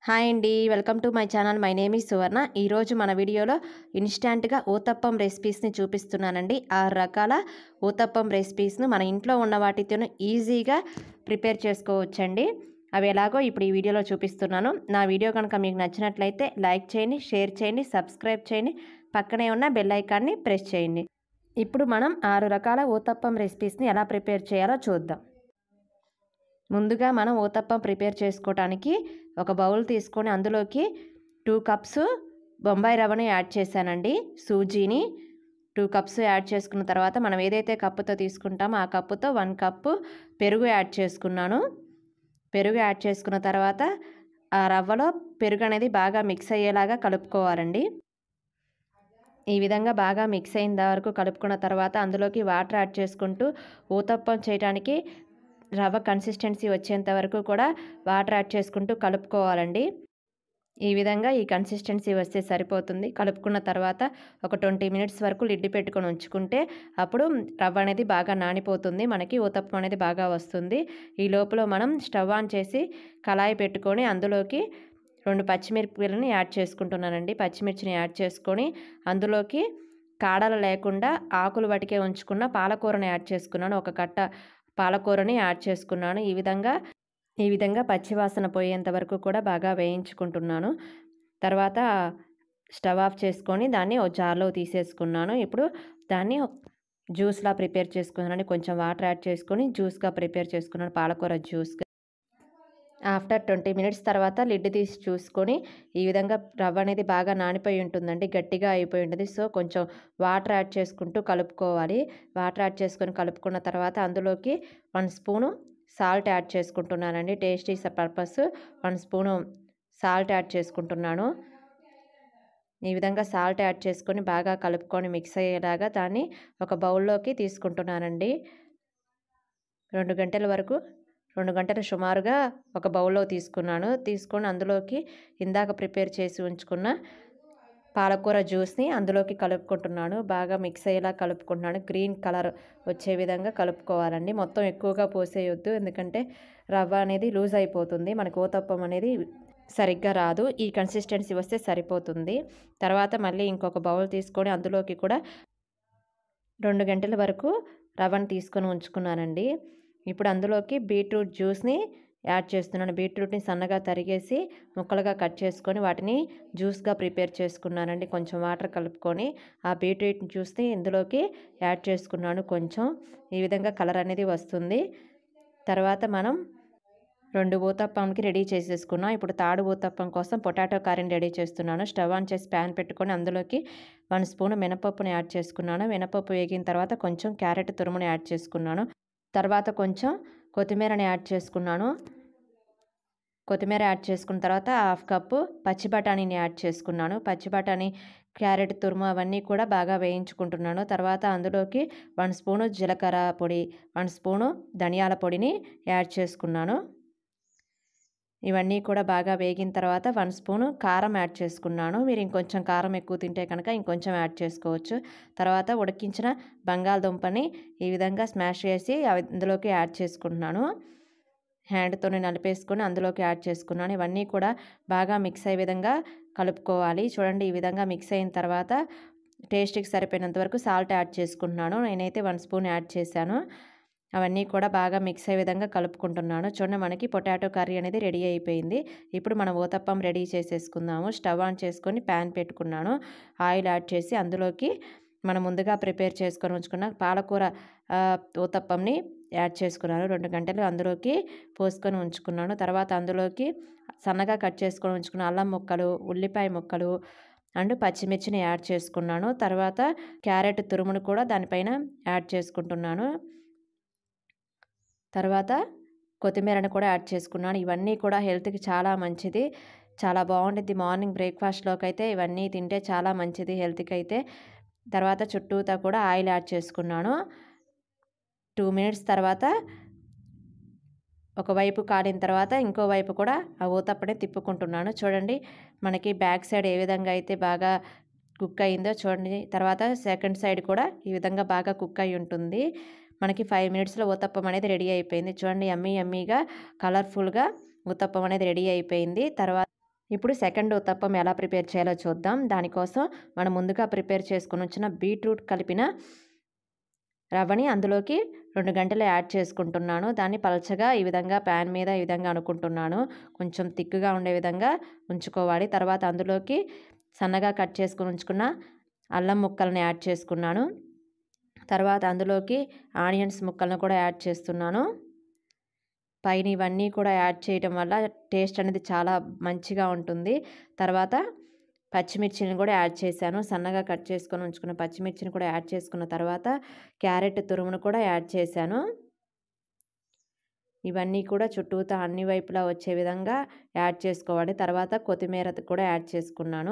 hi అండి welcome to my channel my name is Suvarna ఈరోజు మన వీడియోలో ఇన్స్టాంట్గా ఊతప్పం రెసిపీస్ని చూపిస్తున్నానండి ఆరు రకాల ఊతప్పం రెసిపీస్ను మన ఇంట్లో ఉన్న వాటితో ఈజీగా ప్రిపేర్ చేసుకోవచ్చండి అవి ఎలాగో ఇప్పుడు ఈ వీడియోలో చూపిస్తున్నాను నా వీడియో కనుక మీకు నచ్చినట్లయితే లైక్ చేయండి షేర్ చేయండి సబ్స్క్రైబ్ చేయండి పక్కనే ఉన్న బెల్ ఐకాన్ని ప్రెస్ చేయండి ఇప్పుడు మనం ఆరు రకాల ఊతప్పం రెసిపీస్ని ఎలా ప్రిపేర్ చేయాలో చూద్దాం ముందుగా మనం ఊతప్పం ప్రిపేర్ చేసుకోవడానికి ఒక బౌల్ తీసుకొని అందులోకి టూ కప్స్ బొంబాయి రవ్వని యాడ్ చేశానండి సూజీని టూ కప్స్ యాడ్ చేసుకున్న తర్వాత మనం ఏదైతే కప్పుతో తీసుకుంటామో ఆ కప్పుతో వన్ కప్పు పెరుగు యాడ్ చేసుకున్నాను పెరుగు యాడ్ చేసుకున్న తర్వాత ఆ రవ్వలో పెరుగు అనేది బాగా మిక్స్ అయ్యేలాగా కలుపుకోవాలండి ఈ విధంగా బాగా మిక్స్ అయిన వరకు కలుపుకున్న తర్వాత అందులోకి వాటర్ యాడ్ చేసుకుంటూ ఊతప్పం చేయడానికి రవ్వ కన్సిస్టెన్సీ వచ్చేంత వరకు కూడా వాటర్ యాడ్ చేసుకుంటూ కలుపుకోవాలండి ఈ విధంగా ఈ కన్సిస్టెన్సీ వస్తే సరిపోతుంది కలుపుకున్న తర్వాత ఒక ట్వంటీ మినిట్స్ వరకు లిడ్డి పెట్టుకొని ఉంచుకుంటే అప్పుడు రవ్వ అనేది బాగా నానిపోతుంది మనకి ఊతప్పం అనేది బాగా వస్తుంది ఈ లోపల మనం స్టవ్ ఆన్ చేసి కళాయి పెట్టుకొని అందులోకి రెండు పచ్చిమిరపకాయలను యాడ్ చేసుకుంటున్నానండి పచ్చిమిర్చిని యాడ్ చేసుకొని అందులోకి కాడలు లేకుండా ఆకులు వటికే ఉంచుకున్న పాలకూరని యాడ్ చేసుకున్నాను ఒక కట్ట పాలకూరని యాడ్ చేసుకున్నాను ఈ విధంగా ఈ విధంగా పచ్చివాసన పోయేంత వరకు కూడా బాగా వేయించుకుంటున్నాను తర్వాత స్టవ్ ఆఫ్ చేసుకొని దాన్ని ఒక జార్లో తీసేసుకున్నాను ఇప్పుడు దాన్ని జ్యూస్లా ప్రిపేర్ చేసుకున్నాను కొంచెం వాటర్ యాడ్ చేసుకొని జ్యూస్గా ప్రిపేర్ చేసుకున్నాను పాలకూర జ్యూస్గా ఆఫ్టర్ ట్వంటీ మినిట్స్ తర్వాత లిడ్ తీసి చూసుకొని ఈ విధంగా రవ్వ అనేది బాగా నానిపోయి ఉంటుందండి గట్టిగా అయిపోయి ఉంటుంది సో కొంచెం వాటర్ యాడ్ చేసుకుంటూ కలుపుకోవాలి వాటర్ యాడ్ చేసుకొని కలుపుకున్న తర్వాత అందులోకి వన్ స్పూను సాల్ట్ యాడ్ చేసుకుంటున్నానండి tasty purpose one spoon salt add చేసుకుంటున్నాను ఈ విధంగా సాల్ట్ యాడ్ చేసుకొని బాగా కలుపుకొని మిక్స్ అయ్యేలాగా దాన్ని ఒక బౌల్లోకి తీసుకుంటున్నానండి రెండు గంటల వరకు రెండు గంటలు సుమారుగా ఒక బౌల్లో తీసుకున్నాను తీసుకొని అందులోకి ఇందాక ప్రిపేర్ చేసి ఉంచుకున్న పాలకూర జ్యూస్ని అందులోకి కలుపుకుంటున్నాను బాగా మిక్స్ అయ్యేలా కలుపుకుంటున్నాను గ్రీన్ కలర్ వచ్చే విధంగా కలుపుకోవాలండి మొత్తం ఎక్కువగా పోసేయొద్దు ఎందుకంటే రవ్వ అనేది లూజ్ అయిపోతుంది మనకు ఊతప్పం అనేది సరిగ్గా రాదు ఈ కన్సిస్టెన్సీ వస్తే సరిపోతుంది తర్వాత మళ్ళీ ఇంకొక బౌల్ తీసుకొని అందులోకి కూడా రెండు గంటల వరకు రవ్వను తీసుకొని ఉంచుకున్నానండి ఇప్పుడు అందులోకి బీట్రూట్ జ్యూస్ని యాడ్ చేస్తున్నాను బీట్రూట్ని సన్నగా తరిగేసి ముక్కలుగా కట్ చేసుకొని వాటిని జ్యూస్గా ప్రిపేర్ చేసుకున్నానండి కొంచెం వాటర్ కలుపుకొని ఆ బీట్రూట్ జ్యూస్ని ఇందులోకి యాడ్ చేసుకున్నాను కొంచెం ఈ విధంగా కలర్ అనేది వస్తుంది తర్వాత మనం రెండు ఊతప్పంకి రెడీ చేసేసుకున్నాం ఇప్పుడు తాడు ఊతప్పం కోసం పొటాటో కర్రీని రెడీ చేస్తున్నాను స్టవ్ ఆన్ చేసి ప్యాన్ పెట్టుకొని అందులోకి వన్ స్పూన్ మినపప్పుని యాడ్ చేసుకున్నాను మినపప్పు వేగిన తర్వాత కొంచెం క్యారెట్ తురుముని యాడ్ చేసుకున్నాను తర్వాత కొంచెం కొత్తిమీరని యాడ్ చేసుకున్నాను కొత్తిమీర యాడ్ చేసుకున్న తర్వాత హాఫ్ కప్పు పచ్చి బఠానీని యాడ్ చేసుకున్నాను పచ్చి బఠానీ క్యారెట్ తురుము అవన్నీ కూడా బాగా వేయించుకుంటున్నాను తర్వాత అందులోకి వన్ స్పూను జీలకర్ర పొడి వన్ స్పూను ధనియాల పొడిని యాడ్ చేసుకున్నాను ఇవన్నీ కూడా బాగా వేగిన తర్వాత వన్ స్పూను కారం యాడ్ చేసుకున్నాను మీరు ఇంకొంచెం కారం ఎక్కువ తింటే కనుక ఇంకొంచెం యాడ్ చేసుకోవచ్చు తర్వాత ఉడికించిన బంగాళదుంపని ఈ విధంగా స్మాష్ చేసి అందులోకి యాడ్ చేసుకుంటున్నాను హ్యాండ్తో నలిపేసుకొని అందులోకి యాడ్ చేసుకున్నాను ఇవన్నీ కూడా బాగా మిక్స్ అయ్యే విధంగా కలుపుకోవాలి చూడండి ఈ విధంగా మిక్స్ అయిన తర్వాత టేస్ట్కి సరిపోయినంత వరకు సాల్ట్ యాడ్ చేసుకుంటున్నాను నేనైతే వన్ స్పూన్ యాడ్ చేశాను అవన్నీ కూడా బాగా మిక్స్ అయ్యే విధంగా కలుపుకుంటున్నాను చూడండి మనకి పొటాటో కర్రీ అనేది రెడీ అయిపోయింది ఇప్పుడు మనం ఊతప్పం రెడీ చేసేసుకుందాము స్టవ్ ఆన్ చేసుకొని ప్యాన్ పెట్టుకున్నాను ఆయిల్ యాడ్ చేసి అందులోకి మనం ముందుగా ప్రిపేర్ చేసుకొని ఉంచుకున్న పాలకూర ఊతప్పంని యాడ్ చేసుకున్నాను రెండు గంటలు అందులోకి పోసుకొని ఉంచుకున్నాను తర్వాత అందులోకి సన్నగా కట్ చేసుకొని ఉంచుకున్న అల్లం ముక్కలు ఉల్లిపాయ ముక్కలు అండ్ పచ్చిమిర్చిని యాడ్ చేసుకున్నాను తర్వాత క్యారెట్ తురుమును కూడా దానిపైన యాడ్ చేసుకుంటున్నాను తర్వాత కొత్తిమీరని కూడా యాడ్ చేసుకున్నాను ఇవన్నీ కూడా హెల్త్కి చాలా మంచిది చాలా బాగుంటుంది మార్నింగ్ బ్రేక్ఫాస్ట్లోకి అయితే ఇవన్నీ తింటే చాలా మంచిది హెల్త్కి అయితే తర్వాత చుట్టూతా కూడా ఆయిల్ యాడ్ చేసుకున్నాను టూ మినిట్స్ తర్వాత ఒకవైపు కాలిన తర్వాత ఇంకో వైపు కూడా ఆ ఊతప్పనే తిప్పుకుంటున్నాను చూడండి మనకి బ్యాక్ సైడ్ ఏ విధంగా అయితే బాగా కుక్ అయిందో చూడండి తర్వాత సెకండ్ సైడ్ కూడా ఈ విధంగా బాగా కుక్ అయి ఉంటుంది మనకి ఫైవ్ మినిట్స్లో ఊతప్పం అనేది రెడీ అయిపోయింది చూడండి ఎమ్మీ ఎమ్మీగా కలర్ఫుల్గా ఊతప్పం అనేది రెడీ అయిపోయింది తర్వాత ఇప్పుడు సెకండ్ ఉత్తప్పం ఎలా ప్రిపేర్ చేయాలో చూద్దాం దానికోసం మనం ముందుగా ప్రిపేర్ చేసుకుని వచ్చిన బీట్రూట్ కలిపిన రవ్వని అందులోకి రెండు గంటలు యాడ్ చేసుకుంటున్నాను దాన్ని పలచగా ఈ విధంగా ప్యాన్ మీద ఈ విధంగా అనుకుంటున్నాను కొంచెం తిక్కుగా ఉండే విధంగా ఉంచుకోవాలి తర్వాత అందులోకి సన్నగా కట్ చేసుకుని ఉంచుకున్న అల్లం ముక్కల్ని యాడ్ చేసుకున్నాను తర్వాత అందులోకి ఆనియన్స్ ముక్కలను కూడా యాడ్ చేస్తున్నాను పైన ఇవన్నీ కూడా యాడ్ చేయడం వల్ల టేస్ట్ అనేది చాలా మంచిగా ఉంటుంది తర్వాత పచ్చిమిర్చిని కూడా యాడ్ చేశాను సన్నగా కట్ చేసుకొని ఉంచుకున్న పచ్చిమిర్చిని కూడా యాడ్ చేసుకున్న తర్వాత క్యారెట్ తురుమును కూడా యాడ్ చేశాను ఇవన్నీ కూడా చుట్టూతా అన్ని వైపులా వచ్చే విధంగా యాడ్ చేసుకోవాలి తర్వాత కొత్తిమీర కూడా యాడ్ చేసుకున్నాను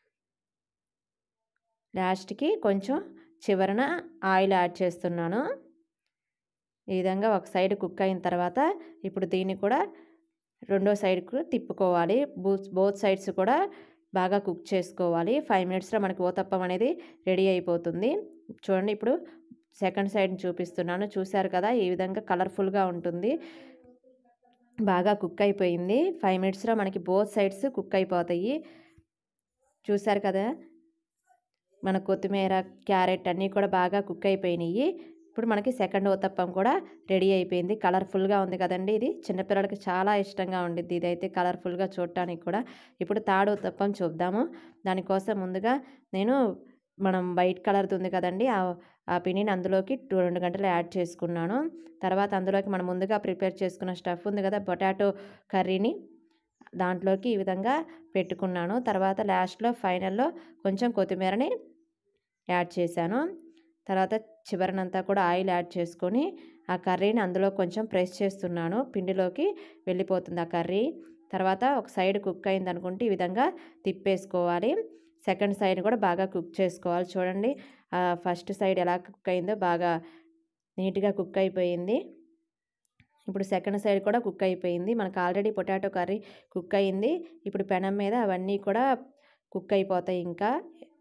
లాస్ట్కి కొంచెం చివరన ఆయిల్ యాడ్ చేస్తున్నాను ఈ విధంగా ఒక సైడ్ కుక్ అయిన తర్వాత ఇప్పుడు దీన్ని కూడా రెండో సైడ్కు తిప్పుకోవాలి బూత్ బోత్ సైడ్స్ కూడా బాగా కుక్ చేసుకోవాలి ఫైవ్ మినిట్స్లో మనకి ఓతప్పం అనేది రెడీ అయిపోతుంది చూడండి ఇప్పుడు సెకండ్ సైడ్ని చూపిస్తున్నాను చూశారు కదా ఈ విధంగా కలర్ఫుల్గా ఉంటుంది బాగా కుక్ అయిపోయింది ఫైవ్ మినిట్స్లో మనకి బోత్ సైడ్స్ కుక్ అయిపోతాయి చూశారు కదా మన కొత్తిమీర క్యారెట్ అన్నీ కూడా బాగా కుక్ అయిపోయినాయి ఇప్పుడు మనకి సెకండ్ ఉత్తప్పం కూడా రెడీ అయిపోయింది కలర్ఫుల్గా ఉంది కదండి ఇది చిన్నపిల్లలకి చాలా ఇష్టంగా ఉండిద్ది ఇదైతే కలర్ఫుల్గా చూడటానికి కూడా ఇప్పుడు తాడు ఉత్తప్పం చూద్దాము దానికోసం ముందుగా నేను మనం వైట్ కలర్ది ఉంది కదండి ఆ పిండిని అందులోకి రెండు గంటలు యాడ్ చేసుకున్నాను తర్వాత అందులోకి మనం ముందుగా ప్రిపేర్ చేసుకున్న స్టఫ్ ఉంది కదా పొటాటో కర్రీని దాంట్లోకి ఈ విధంగా పెట్టుకున్నాను తర్వాత లాస్ట్లో ఫైనల్లో కొంచెం కొత్తిమీరని యాడ్ చేశాను తర్వాత చివరనంతా కూడా ఆయిల్ యాడ్ చేసుకొని ఆ కర్రీని అందులో కొంచెం ప్రెస్ చేస్తున్నాను పిండిలోకి వెళ్ళిపోతుంది ఆ కర్రీ తర్వాత ఒక సైడ్ కుక్ అయింది అనుకుంటే ఈ విధంగా తిప్పేసుకోవాలి సెకండ్ సైడ్ కూడా బాగా కుక్ చేసుకోవాలి చూడండి ఫస్ట్ సైడ్ ఎలా కుక్ అయిందో బాగా నీట్గా కుక్ అయిపోయింది ఇప్పుడు సెకండ్ సైడ్ కూడా కుక్ అయిపోయింది మనకు ఆల్రెడీ పొటాటో కర్రీ కుక్ అయింది ఇప్పుడు పెనం మీద అవన్నీ కూడా కుక్ అయిపోతాయి ఇంకా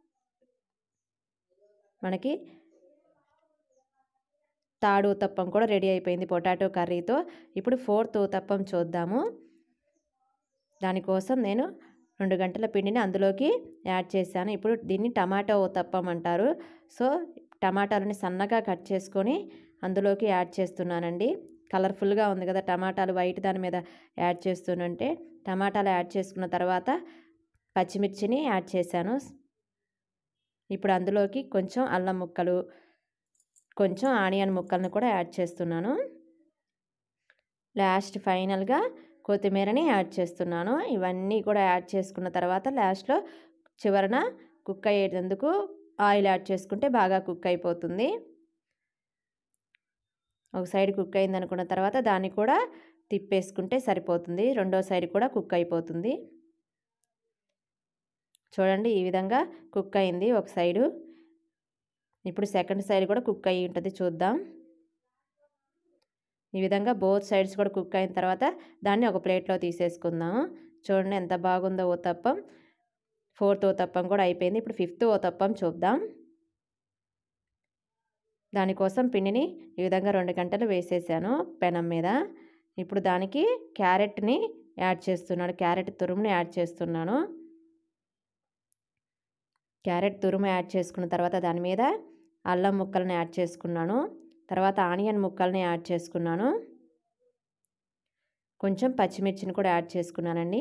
మనకి తాడు ఉతప్పం కూడా రెడీ అయిపోయింది పొటాటో కర్రీతో ఇప్పుడు ఫోర్త్ ఉతప్పం చూద్దాము దానికోసం నేను రెండు గంటల పిండిని అందులోకి యాడ్ చేశాను ఇప్పుడు దీన్ని టమాటో ఉతప్పం అంటారు సో టమాటాలని సన్నగా కట్ చేసుకొని అందులోకి యాడ్ చేస్తున్నానండి కలర్ఫుల్గా ఉంది కదా టమాటాలు వైట్ దాని మీద యాడ్ చేస్తుంటే టమాటాలు యాడ్ చేసుకున్న తర్వాత పచ్చిమిర్చిని యాడ్ చేశాను ఇప్పుడు అందులోకి కొంచెం అల్లం ముక్కలు కొంచెం ఆనియన్ ముక్కలను కూడా యాడ్ చేస్తున్నాను లాస్ట్ ఫైనల్గా కొత్తిమీరని యాడ్ చేస్తున్నాను ఇవన్నీ కూడా యాడ్ చేసుకున్న తర్వాత లాస్ట్లో చివరన కుక్ అయ్యేందుకు ఆయిల్ యాడ్ చేసుకుంటే బాగా కుక్ అయిపోతుంది ఒక సైడ్ కుక్ అయింది అనుకున్న తర్వాత దాన్ని కూడా తిప్పేసుకుంటే సరిపోతుంది రెండో సైడ్ కూడా కుక్ అయిపోతుంది చూడండి ఈ విధంగా కుక్ అయింది ఒక సైడు ఇప్పుడు సెకండ్ సైడ్ కూడా కుక్ అయ్యి ఉంటుంది చూద్దాం ఈ విధంగా బోత్ సైడ్స్ కూడా కుక్ అయిన తర్వాత దాన్ని ఒక ప్లేట్లో తీసేసుకుందాము చూడండి ఎంత బాగుందో ఓతప్పం ఫోర్త్ ఓతప్పం కూడా అయిపోయింది ఇప్పుడు ఫిఫ్త్ ఓతప్పం చూద్దాం దానికోసం పిండిని ఈ విధంగా రెండు గంటలు వేసేసాను పెనం మీద ఇప్పుడు దానికి క్యారెట్ని యాడ్ చేస్తున్నాను క్యారెట్ తురుముని యాడ్ చేస్తున్నాను క్యారెట్ తురుము యాడ్ చేసుకున్న తర్వాత దాని మీద అల్లం ముక్కలను యాడ్ చేసుకున్నాను తర్వాత ఆనియన్ ముక్కల్ని యాడ్ చేసుకున్నాను కొంచెం పచ్చిమిర్చిని కూడా యాడ్ చేసుకున్నానండి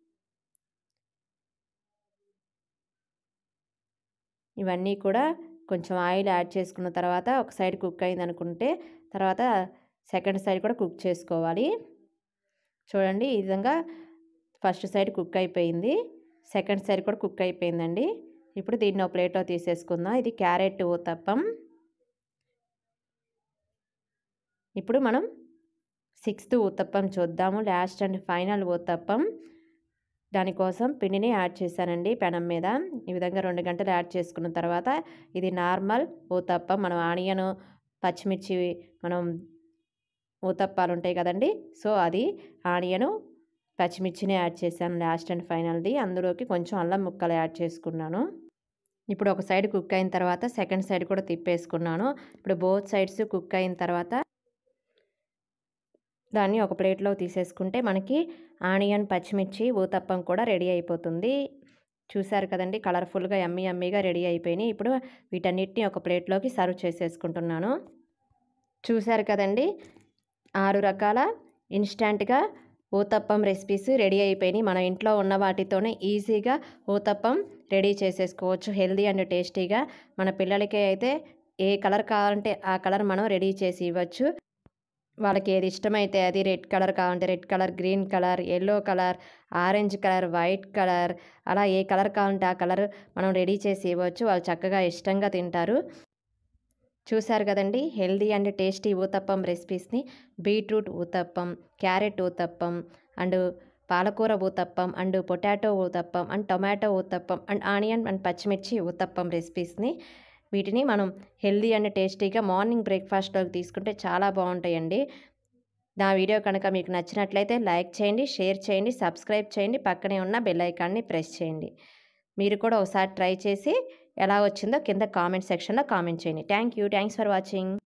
ఇవన్నీ కూడా కొంచెం ఆయిల్ యాడ్ చేసుకున్న తర్వాత ఒక సైడ్ కుక్ అయింది అనుకుంటే తర్వాత సెకండ్ సైడ్ కూడా కుక్ చేసుకోవాలి చూడండి ఈ విధంగా ఫస్ట్ సైడ్ కుక్ అయిపోయింది సెకండ్ సైడ్ కూడా కుక్ అయిపోయిందండి ఇప్పుడు దీన్ని ఒక ప్లేట్లో తీసేసుకుందాం ఇది క్యారెట్ ఊతప్పం ఇప్పుడు మనం సిక్స్త్ ఊతప్పం చూద్దాము లాస్ట్ అండ్ ఫైనల్ ఊతప్పం దానికోసం పిండిని యాడ్ చేశానండి పెనం మీద ఈ విధంగా రెండు గంటలు యాడ్ చేసుకున్న తర్వాత ఇది నార్మల్ ఊతప్పం మనం ఆనియన్ పచ్చిమిర్చి మనం ఊతప్పాలు ఉంటాయి కదండి సో అది ఆనియను పచ్చిమిర్చిని యాడ్ చేశాను లాస్ట్ అండ్ ఫైనల్ది అందులోకి కొంచెం అల్లం ముక్కలు యాడ్ చేసుకున్నాను ఇప్పుడు ఒక సైడ్ కుక్ అయిన తర్వాత సెకండ్ సైడ్ కూడా తిప్పేసుకున్నాను ఇప్పుడు బోత్ సైడ్స్ కుక్ అయిన తర్వాత దాన్ని ఒక ప్లేట్లో తీసేసుకుంటే మనకి ఆనియన్ పచ్చిమిర్చి ఊతప్పం కూడా రెడీ అయిపోతుంది చూసారు కదండి కలర్ఫుల్గా ఎమ్మి ఎమ్మిగా రెడీ అయిపోయినాయి ఇప్పుడు వీటన్నిటిని ఒక ప్లేట్లోకి సర్వ్ చేసేసుకుంటున్నాను చూసారు కదండి ఆరు రకాల ఇన్స్టంట్గా ఊతప్పం రెసిపీస్ రెడీ అయిపోయినాయి మన ఇంట్లో ఉన్న వాటితోనే ఈజీగా ఊతప్పం రెడీ చేసేసుకోవచ్చు హెల్దీ అండ్ టేస్టీగా మన పిల్లలకి అయితే ఏ కలర్ కావాలంటే ఆ కలర్ మనం రెడీ చేసి ఇవ్వచ్చు వాళ్ళకి ఏది ఇష్టమైతే అది రెడ్ కలర్ కావాలంటే red colour green colour yellow colour orange colour white colour అలా ఏ కలర్ కావాలంటే ఆ కలర్ మనం రెడీ చేసి ఇవ్వచ్చు వాళ్ళు చక్కగా ఇష్టంగా తింటారు చూశారు కదండి హెల్దీ అండ్ టేస్టీ ఊతప్పం రెసిపీస్ని beetroot uttapam carrot uttapam and పాలకూర uttapam and potato uttapam and tomato uttapam and onion and పచ్చిమిర్చి ఊతప్పం రెసిపీస్ని వీటిని మనం హెల్దీ అండ్ టేస్టీగా మార్నింగ్ బ్రేక్ఫాస్ట్లోకి తీసుకుంటే చాలా బాగుంటాయండి నా వీడియో కనుక మీకు నచ్చినట్లయితే లైక్ చేయండి షేర్ చేయండి సబ్స్క్రైబ్ చేయండి పక్కనే ఉన్న బెల్ ఐకాన్ని ప్రెస్ చేయండి మీరు కూడా ఒకసారి ట్రై చేసి ఎలా వచ్చిందో కింద కామెంట్ సెక్షన్లో కామెంట్ చేయండి thank you thanks for watching